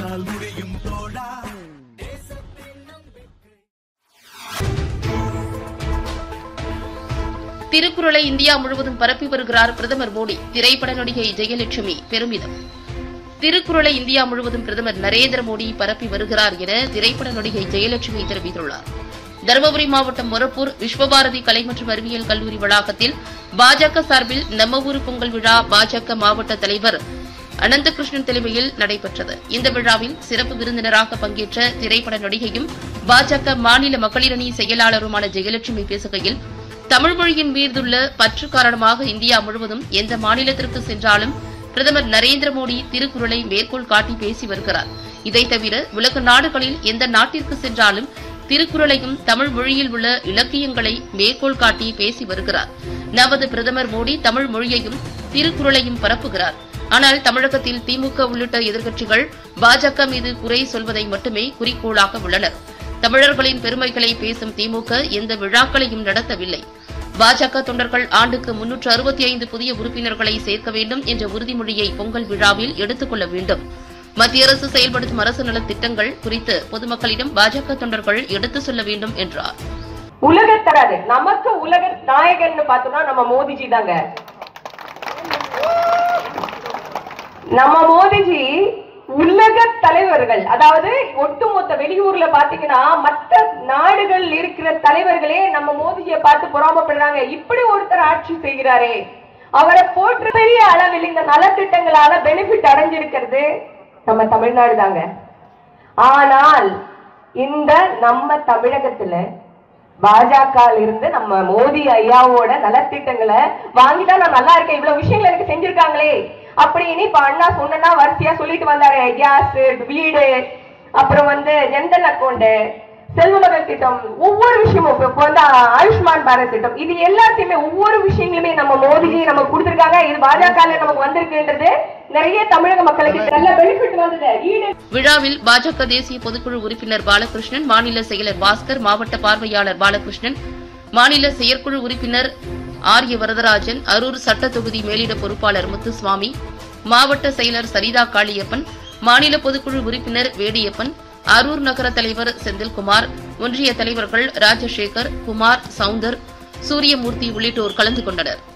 உன்னால் முடியும் தோழா திருக்குறளை இந்தியா முழுவதும் பரப்பி வருகிறார் பிரதமர் மோடி திரைப்பட நடிகை ஜெயலட்சுமி பெருமிதம் திருக்குறளை இந்தியா முழுவதும் பிரதமர் நரேந்திர மோடி பரப்பி வருகிறார் என திரைப்பட நடிகை ஜெயலட்சுமி தெரிவித்துள்ளார் தருமபுரி மாவட்டம் மொரப்பூர் விஸ்வபாரதி கலை மற்றும் அறிவியல் கல்லூரி வளாகத்தில் பாஜக சார்பில் நம்ம ஊரு பொங்கல் விழா பாஜக மாவட்ட தலைவர் அனந்தகிருஷ்ணன் தலைமையில் நடைபெற்றது இந்த விழாவில் சிறப்பு விருந்தினராக பங்கேற்ற திரைப்பட நடிகையும் பாஜக மாநில மகளிரணி செயலாளருமான ஜெயலட்சுமி பேசுகையில் தமிழ் மொழியின் மீதுள்ள பற்று காரணமாக இந்தியா முழுவதும் எந்த மாநிலத்திற்கு சென்றாலும் பிரதமர் நரேந்திர மோடி திருக்குறளை மேற்கோள் காட்டி பேசி வருகிறார் இதை தவிர உலக நாடுகளில் எந்த நாட்டிற்கு சென்றாலும் திருக்குறளையும் தமிழ் மொழியில் உள்ள இலக்கியங்களை மேற்கோள் காட்டி பேசி வருகிறார் நமது பிரதமர் மோடி தமிழ் மொழியையும் திருக்குறளையும் பரப்புகிறார் ஆனால் தமிழகத்தில் திமுக உள்ளிட்ட எதிர்க்கட்சிகள் பாஜக மீது குறை சொல்வதை மட்டுமே குறிக்கோளாக உள்ளனர் தமிழர்களின் பெருமைகளை பேசும் திமுக எந்த விழாக்களையும் நடத்தவில்லை பாஜக தொண்டர்கள் ஆண்டுக்கு முன்னூற்று அறுபத்தி ஐந்து புதிய உறுப்பினர்களை சேர்க்க வேண்டும் என்ற உறுதிமொழியை பொங்கல் விழாவில் எடுத்துக் கொள்ள வேண்டும் மத்திய அரசு செயல்படுத்தும் அரசு நலத் திட்டங்கள் குறித்து பொதுமக்களிடம் பாஜக தொண்டர்கள் எடுத்துச் சொல்ல வேண்டும் என்றார் உலக தராது நமக்கு உலக நாயகன்னு பார்த்தோம்னா நம்ம மோடிஜி தாங்க நம்ம மோடிஜி உலக தலைவர்கள் அதாவது ஒட்டுமொத்த வெளியூர்ல பாத்தீங்கன்னா மற்ற நாடுகள் இருக்கிற தலைவர்களே நம்ம மோடிஜியை பார்த்து பொறாமப்படுறாங்க இப்படி ஒருத்தர் ஆட்சி செய்கிறாரே அவரை போற்று பெரிய அளவில் இந்த நலத்திட்டங்களால பெனிஃபிட் அடைஞ்சிருக்கிறது நம்ம தமிழ்நாடு தாங்க ஆனால் இந்த நம்ம தமிழகத்துல பாஜக இருந்து நம்ம மோடி ஐயாவோட நலத்திட்டங்களை வாங்கிதான் நான் நல்லா இருக்கேன் இவ்வளவு விஷயங்கள் எனக்கு செஞ்சிருக்காங்களே அப்படின்னு இப்ப அண்ணா சொன்னா வரிசையா சொல்லிட்டு வந்தாரு கேஸ் வீடு அப்புறம் வந்து ஜன்தன் அக்கௌண்ட் செல்வ மகள் திட்டம் ஒவ்வொரு விஷயமும் இப்ப இப்ப வந்து ஆயுஷ்மான் பாரத் திட்டம் இது எல்லாத்தையுமே ஒவ்வொரு விஷயங்களுமே நம்ம மோடிஜி நமக்கு கொடுத்திருக்காங்க இது பாஜக நமக்கு வந்திருக்குன்றது நிறைய தமிழக மக்களுக்கு நல்ல பெனிஃபிட் வந்தது ஈடு விழாவில் பாஜக தேசிய பொதுக்குழு உறுப்பினர் பாலகிருஷ்ணன் மாநில செயலர் பாஸ்கர் மாவட்ட பார்வையாளர் பாலகிருஷ்ணன் மாநில செயற்குழு உறுப்பினர் ஆர்ய வரதராஜன் அரூர் சட்ட தொகுதி மேலிட பொறுப்பாளர் முத்துசுவாமி மாவட்ட செயலர் சரிதா காளியப்பன் மாநில பொதுக்குழு உறுப்பினர் வேடியப்பன் அரூர் நகர தலைவர் செந்தில்குமார் ஒன்றிய தலைவர்கள் ராஜசேகர் குமார் சவுந்தர் சூரியமூர்த்தி உள்ளிட்டோர் கலந்து கொண்டனர்